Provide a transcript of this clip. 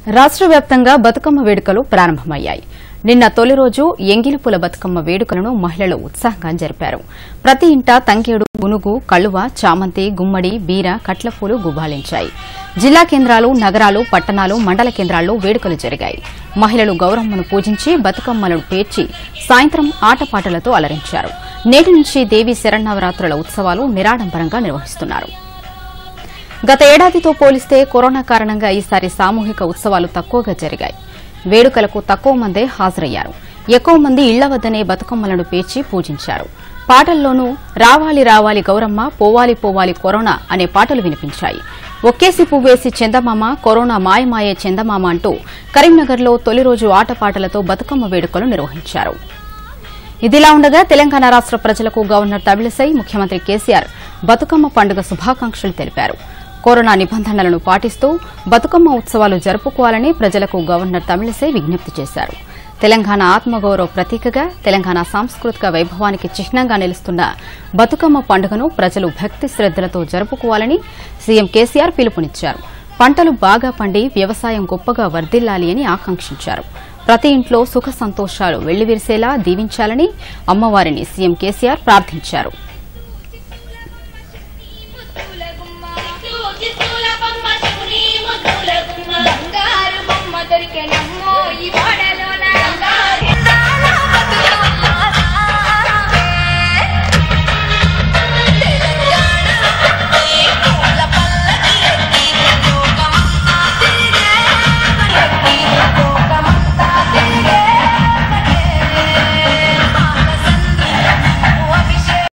రాష్ట్ర వ్యాప్తంగా బతుకమ్మ వేడుకలు ప్రారంభమయ్యాయి నిన్న తొలి రోజు ఎంగిలిపుల బతుకమ్మ వేడుకలను మహిళలు ఉత్సాహంగా జరిపారు ప్రతి ఇంట తంగేడు గునుగు కళువ చామంతి గుమ్మడి బీర కట్లపూలు గుబాళించాయి జిల్లా కేంద్రాలు నగరాలు పట్టణాలు మండల కేంద్రాల్లో వేడుకలు జరిగాయి మహిళలు గౌరమ్మను పూజించి బతుకమ్మలను పేర్చి సాయంత్రం ఆటపాటలతో అలరించారు నేటి నుంచి దేవీ శరన్నవరాత్రుల ఉత్సవాలు నిరాడంబరంగా నిర్వహిస్తున్నారు గత ఏడాదితో పోలిస్తే కరోనా కారణంగా ఈసారి సామూహిక ఉత్సవాలు తక్కువగా జరిగాయి వేడుకలకు తక్కువ మందే హాజరయ్యారు ఎక్కువ మంది ఇళ్ల వద్దనే బతుకమ్మలను పేర్చి పూజించారు పాటల్లోనూ రావాలి రావాలి గౌరమ్మ పోవాలి పోవాలి కరోనా అనే పాటలు వినిపించాయి ఒక్కేసి పువ్వేసి చందమామ కరోనా మాయమాయే చందమామ అంటూ కరీంనగర్లో తొలి రోజు ఆటపాటలతో బతుకమ్మ వేడుకలు నిర్వహించారు ఇదిలా ఉండగా తెలంగాణ రాష్ట ప్రజలకు గవర్నర్ తమిళిసై ముఖ్యమంత్రి కేసీఆర్ బతుకమ్మ పండుగ శుభాకాంక్షలు తెలిపారు కరోనా నిబంధనలను పాటిస్తూ బతుకమ్మ ఉత్సవాలు జరుపుకోవాలని ప్రజలకు గవర్నర్ తమిళిసై విజ్ఞప్తి చేశారు తెలంగాణ ఆత్మగౌరవ ప్రతీకగా తెలంగాణ సాంస్కృతిక వైభవానికి చిహ్నంగా నిలుస్తున్న బతుకమ్మ పండుగను ప్రజలు భక్తి శ్రద్దలతో జరుపుకోవాలని సీఎం కేసీఆర్ పిలుపునిచ్చారు పంటలు బాగా పండి వ్యవసాయం గొప్పగా వర్ధిల్లాలి అని ఆకాంక్షించారు ప్రతి ఇంట్లో సుఖ సంతోషాలు వెళ్లివిరిసేలా దీవించాలని అమ్మవారిని సీఎం కేసీఆర్ ప్రార్థించారు